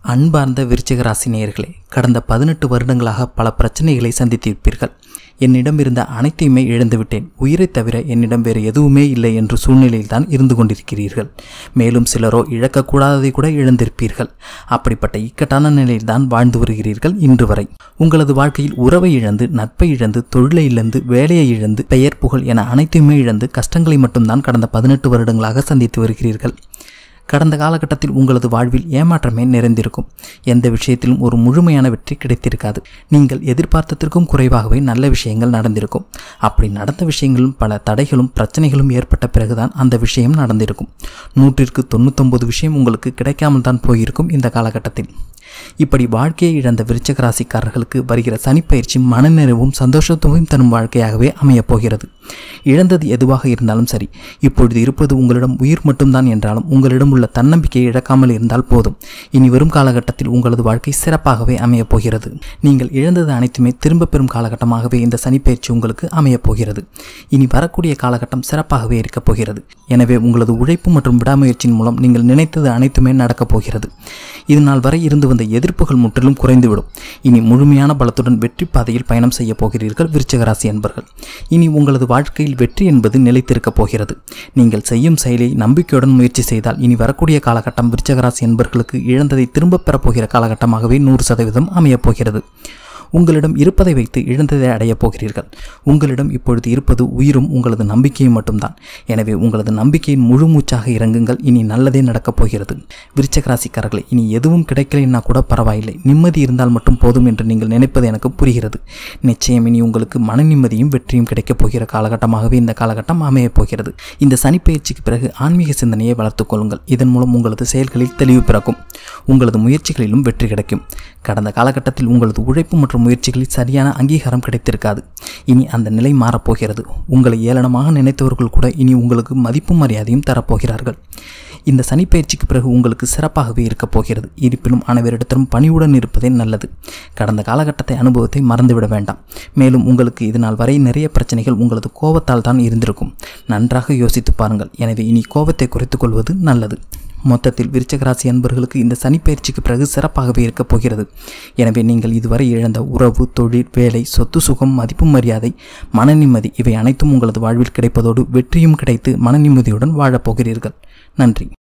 அன்பார்ந்த விருச்சிக ராசி நேயர்களே கடந்த பதினெட்டு வருடங்களாக பல பிரச்சனைகளை சந்தித்திருப்பீர்கள் என்னிடம் இருந்த அனைத்தையுமே இழந்துவிட்டேன் உயிரை தவிர என்னிடம் வேறு எதுவுமே இல்லை என்ற சூழ்நிலையில் தான் இருந்து கொண்டிருக்கிறீர்கள் மேலும் சிலரோ இழக்கக்கூடாததை கூட இழந்திருப்பீர்கள் அப்படிப்பட்ட இக்கட்டான நிலையில் தான் வாழ்ந்து வருகிறீர்கள் இன்று வரை உங்களது வாழ்க்கையில் உறவை இழந்து நட்பை இழந்து தொழிலை இழந்து வேலையை இழந்து பெயர் புகழ் என அனைத்தையுமே இழந்து கஷ்டங்களை மட்டும்தான் கடந்த பதினெட்டு வருடங்களாக சந்தித்து வருகிறீர்கள் கடந்த காலகட்டத்தில் உங்களது வாழ்வில் ஏமாற்றமே நிறைந்திருக்கும் எந்த விஷயத்திலும் ஒரு முழுமையான வெற்றி கிடைத்திருக்காது நீங்கள் எதிர்பார்த்ததற்கும் குறைவாகவே நல்ல விஷயங்கள் நடந்திருக்கும் அப்படி நடந்த விஷயங்களும் பல தடைகளும் பிரச்சனைகளும் ஏற்பட்ட பிறகுதான் அந்த விஷயம் நடந்திருக்கும் நூற்றிற்கு தொண்ணூத்தொன்பது விஷயம் உங்களுக்கு கிடைக்காமல் தான் போயிருக்கும் இந்த காலகட்டத்தில் இப்படி வாழ்க்கையை இழந்த விருச்சக ராசிக்காரர்களுக்கு வருகிற சனிப்பயிற்சி மனநிறைவும் சந்தோஷத்தையும் தரும் வாழ்க்கையாகவே அமையப் போகிறது இழந்தது எதுவாக இருந்தாலும் சரி இப்பொழுது இருப்பது உங்களிடம் உயிர் மட்டும்தான் என்றாலும் உங்களிடம் உள்ள தன்னம்பிக்கையை இழக்காமல் இருந்தால் போதும் இனி வரும் காலகட்டத்தில் உங்களது வாழ்க்கை சிறப்பாகவே அமையப் போகிறது நீங்கள் இழந்தது அனைத்துமே திரும்ப பெறும் காலகட்டமாகவே இந்த சனிப்பயிற்சி உங்களுக்கு அமையப் போகிறது இனி வரக்கூடிய காலகட்டம் சிறப்பாகவே இருக்கப் போகிறது எனவே உங்களது உழைப்பு மற்றும் விடாமுயற்சியின் மூலம் நீங்கள் நினைத்தது அனைத்துமே நடக்கப் போகிறது இது நாள் வரை இருந்து வந்த எதிர்ப்புகள் முற்றிலும் குறைந்துவிடும் இனி முழுமையான பலத்துடன் வெற்றி பாதையில் பயணம் செய்ய போகிறீர்கள் விருச்சகராசி என்பர்கள் இனி உங்களது வாழ்க்கையில் வெற்றி என்பது நிலைத்திருக்கப் போகிறது நீங்கள் செய்யும் செயலை நம்பிக்கையுடன் முயற்சி செய்தால் இனி வரக்கூடிய காலகட்டம் விருச்சகராசி என்பர்களுக்கு இழந்ததை திரும்பப் பெறப் போகிற காலகட்டமாகவே நூறு சதவீதம் அமையப் போகிறது உங்களிடம் இருப்பதை வைத்து இழந்ததை அடையப் போகிறீர்கள் உங்களிடம் இப்பொழுது இருப்பது உயிரும் உங்களது நம்பிக்கையும் மட்டும்தான் எனவே உங்களது நம்பிக்கையின் முழு மூச்சாக இறங்குங்கள் இனி நல்லதே நடக்கப் போகிறது விருச்சக ராசிக்காரர்களே இனி எதுவும் கிடைக்கலைன்னா கூட பரவாயில்லை நிம்மதி இருந்தால் மட்டும் போதும் என்று நீங்கள் நினைப்பது எனக்கு புரிகிறது நிச்சயம் இனி உங்களுக்கு மன நிம்மதியும் வெற்றியும் கிடைக்கப் போகிற காலகட்டமாகவே இந்த காலகட்டம் அமையப் போகிறது இந்த சனிப்பயிற்சிக்கு பிறகு ஆன்மீக சிந்தனையை வளர்த்துக் கொள்ளுங்கள் இதன் மூலம் உங்களது செயல்களில் தெளிவு பிறக்கும் உங்களது முயற்சிகளிலும் வெற்றி கிடைக்கும் கடந்த காலகட்டத்தில் உங்களது உழைப்பு மற்றும் முயற்சிகளில் சரியான அங்கீகாரம் கிடைத்திருக்காது இனி அந்த நிலை மாறப்போகிறது உங்களை ஏளனமாக நினைத்தவர்கள் கூட இனி உங்களுக்கு மதிப்பும் மரியாதையும் தரப்போகிறார்கள் இந்த சனிப்பயிற்சிக்கு பிறகு உங்களுக்கு சிறப்பாகவே இருக்கப் போகிறது இருப்பினும் அனைவரிடத்திலும் பணிவுடன் இருப்பதே நல்லது கடந்த காலகட்டத்தை அனுபவத்தை மறந்துவிட வேண்டாம் மேலும் உங்களுக்கு இது நாள் வரை நிறைய பிரச்சனைகள் உங்களது கோபத்தால் தான் இருந்திருக்கும் நன்றாக யோசித்து பாருங்கள் எனவே இனி கோபத்தை குறைத்துக் கொள்வது நல்லது மொத்தத்தில் விருச்சகராசி அன்பர்களுக்கு இந்த சனிப்பயிற்சிக்கு பிறகு சிறப்பாகவே இருக்கப் போகிறது எனவே நீங்கள் இதுவரை இழந்த உறவு தொழில் வேலை சொத்து சுகம் மதிப்பு மரியாதை மன நிம்மதி இவை அனைத்தும் உங்களது வாழ்வில் கிடைப்பதோடு வெற்றியும் கிடைத்து மன நிம்மதியுடன் வாழப் போகிறீர்கள் நன்றி